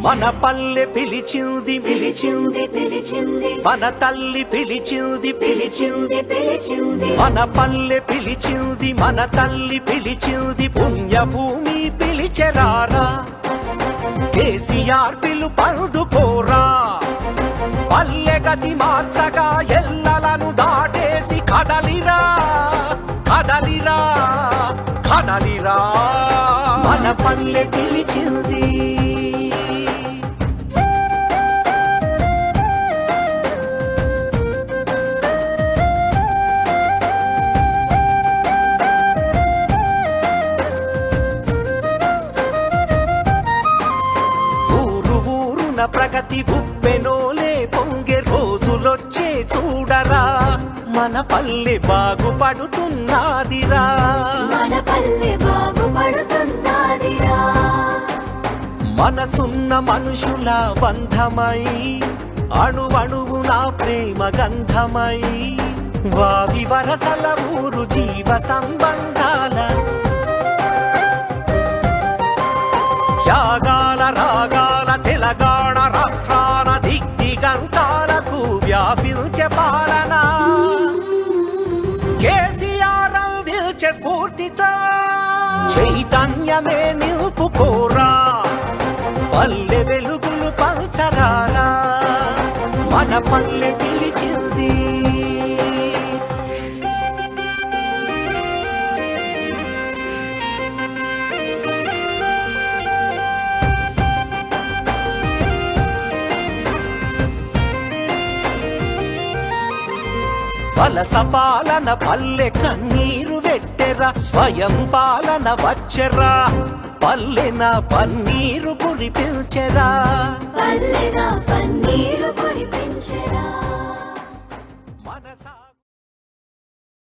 మన పల్లె పిలిచింది పిలిచింది పిలిచింది మన తల్లి పిలిచింది పిలిచింది పిలిచింది మన పల్లె పిలిచింది మన తల్లి పిలిచింది పుణ్యభూమి పిలిచెరారా కేసీఆర్ పిలు పందుకోరా పల్లె గది మార్చగా ఎల్లలను దాటేసి కదలిరా కదలిరా కదలిరా మన పల్లె పిలిచింది ఊరు ఊరున ప్రగతి ఉప్పెనోలే పొంగే రోజులొచ్చే చూడరా మన పల్లె బాగుపడుతున్నదిరా మన పల్లె బాగుపడుతున్నదిరా మనసున్న మనుషుల బంధమై అణువణువున ప్రేమ గంధమై వావి వరసల ఊరు జీవ సంబంధాల త్యాగాల రాగాల తెలంగాణ రాష్ట్రాల దిగ్దిగంతాలకు వ్యాపించే పాలన కేసీఆర్ అందించే స్ఫూర్తితో చైతన్యమే నిలుపుకోరా పల్లె వెలుగులు పంచరారా మన పల్లె పిలిచింది వలస పాలన పల్లె కన్నీరు వెట్టెరా స్వయం పాలన వచ్చెరా పల్లెన పన్నీరు కురిపించెరా పల్లెన పల్లె